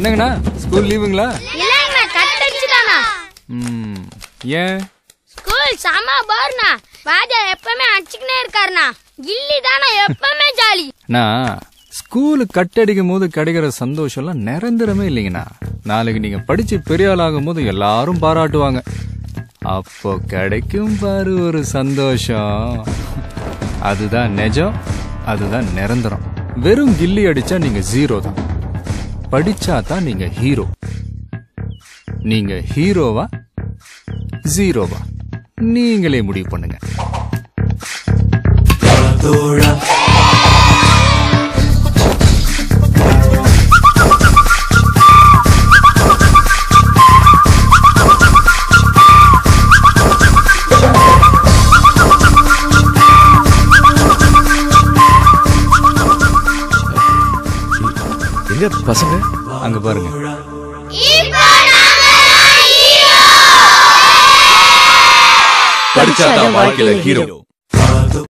என்னங்கண்ணா ஸ்கூல் லீவுங்களா இல்லைங்கண்ணா கட் அடிச்சுட்டானா ம் ஏன் ஸ்கூல் செம பாருண்ணா வாஜா எப்பவுமே அடிச்சுக்கினே இருக்காருண்ணா கில்லி தானே எப்பவுமே ஜாலி நான் ஸ்கூலு கட்டடிக்கும் போது கிடைக்கிற சந்தோஷம்லாம் நிரந்தரமே இல்லைங்கண்ணா நாளைக்கு நீங்க படிச்சு பெரிய ஆளாகும் போது எல்லாரும் பாராட்டுவாங்க அப்போ கிடைக்கும் பாரு ஒரு சந்தோஷம் அதுதான் நிஜம் அதுதான் நிரந்தரம் வெறும் கில்லி அடிச்சா நீங்க ஜீரோ தான் படிச்சா தான் நீங்க ஹீரோ நீங்க ஹீரோவா ஜீரோவா நீங்களே முடிவு பண்ணுங்க எங்க பசங்க அங்க பாருங்க படிச்சாதான் வாழ்க்கையில ஹீரோ